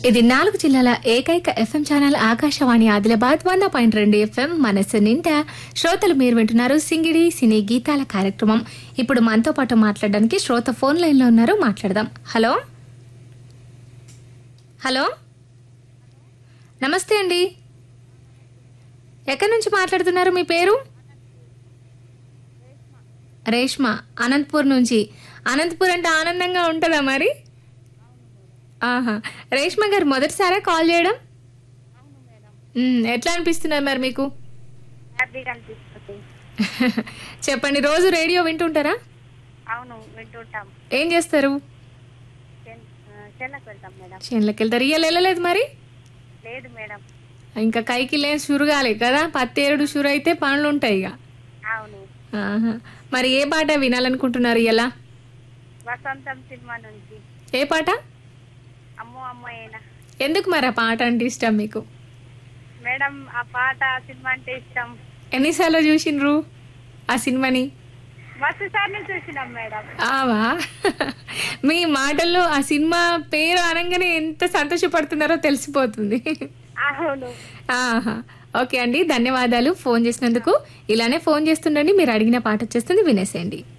ఇది నాలుగు జిల్లాల ఏకైక ఎఫ్ఎం ఛానల్ ఆకాశవాణి ఆదిలాబాద్ వంద పాయింట్ రెండు ఎఫ్ఎం మనసు నిండా శ్రోతలు మీరు వింటున్నారు సింగిడి సినీ గీతాల కార్యక్రమం ఇప్పుడు మనతో పాటు మాట్లాడడానికి శ్రోత ఫోన్ లైన్ లో ఉన్నారు మాట్లాడదాం హలో హలో నమస్తే అండి ఎక్కడి నుంచి మాట్లాడుతున్నారు మీ పేరు రేష్మ అనంతపూర్ నుంచి అనంతపూర్ అంటే ఆనందంగా ఉంటుందా మరి ఆహా రేష్మ గారు మొదటిసారా కాల్ చేయడం మ్, ఎట్లా అనిపిస్తున్నారు మరి మీకు హ్యాపీగా అనిపిస్తుంది చెప్పండి రోజు రేడియో వింటుంటారా అవును వింటుంటాం ఏం చేస్తారు చెన్- ఆ, చెన్నకు వెళ్తాం మేడం చేనులకు వెళ్తారు ఇయ్యాల వెళ్ళలేదు మరి లేదు మేడం ఇంకా కైకి లేని షురు కాలే కదా పత్తేరుడు షురు అయితే పనులు ఉంటాయి ఇక అవును ఆహా. మరి ఏ పాట వినాలనుకుంటున్నారు ఇలా వసంతం సినిమా నుంచి ఏ పాట అమ్మో అమ్మాయినా ఎందుకు మరి ఆ పాట అంటే ఇష్టం మీకు మేడం ఆ పాట ఆ సినిమా అంటే ఇష్టం ఎన్నిసార్లు చూసిండ్రు ఆ సినిమాని మస్తు సార్లు చూసినాం మేడం ఆవా మీ మాటల్లో ఆ సినిమా పేరు అనగానే ఎంత సంతోషపడుతున్నారో తెలిసిపోతుంది అవును ఆహా ఓకే అండి ధన్యవాదాలు ఫోన్ చేసినందుకు ఇలానే ఫోన్ చేస్తుండండి మీరు అడిగిన పాట వచ్చేస్తుంది వినేసేయండి